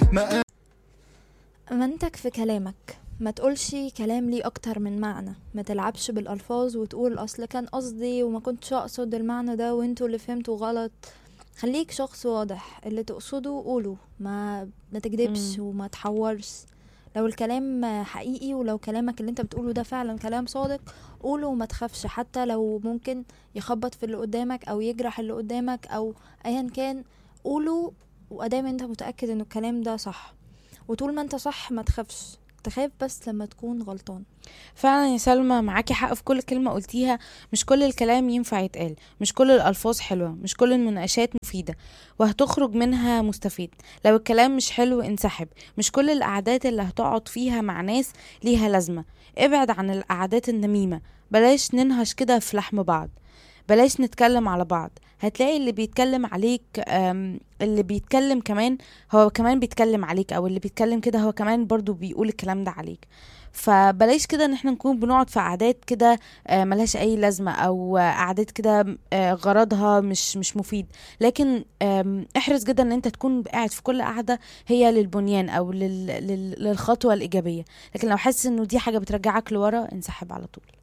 ما منتك في كلامك ما تقولش كلام ليه اكتر من معنى ما تلعبش بالالفاظ وتقول اصل كان قصدي وما كنتش اقصد المعنى ده وانتوا اللي فهمتوا غلط خليك شخص واضح اللي تقصده قوله ما ما تكدبش مم. وما تحورش لو الكلام حقيقي ولو كلامك اللي انت بتقوله ده فعلا كلام صادق قوله وما تخافش حتى لو ممكن يخبط في اللي قدامك او يجرح اللي قدامك او ايا كان قوله وادام انت متاكد ان الكلام ده صح وطول ما انت صح ما تخافش تخاف بس لما تكون غلطان فعلا يا سلمى معاكي حق في كل كلمة قلتيها مش كل الكلام ينفع يتقال مش كل الألفاظ حلوة مش كل المناقشات مفيدة وهتخرج منها مستفيد لو الكلام مش حلو انسحب مش كل القعدات اللي هتقعد فيها مع ناس ليها لازمة ابعد عن القعدات النميمة بلاش ننهش كده في لحم بعض بلاش نتكلم على بعض هتلاقي اللي بيتكلم عليك أم، اللي بيتكلم كمان هو كمان بيتكلم عليك او اللي بيتكلم كده هو كمان برضو بيقول الكلام ده عليك فبلاش كده ان احنا نكون بنقعد في قعدات كده آه، ملهاش اي لازمه او آه، قعدات كده آه، غرضها مش مش مفيد لكن آم، احرص جدا ان انت تكون قاعد في كل قعده هي للبنيان او لل- لل- للخطوه الايجابيه لكن لو حاسس انه دي حاجه بترجعك لورا انسحب على طول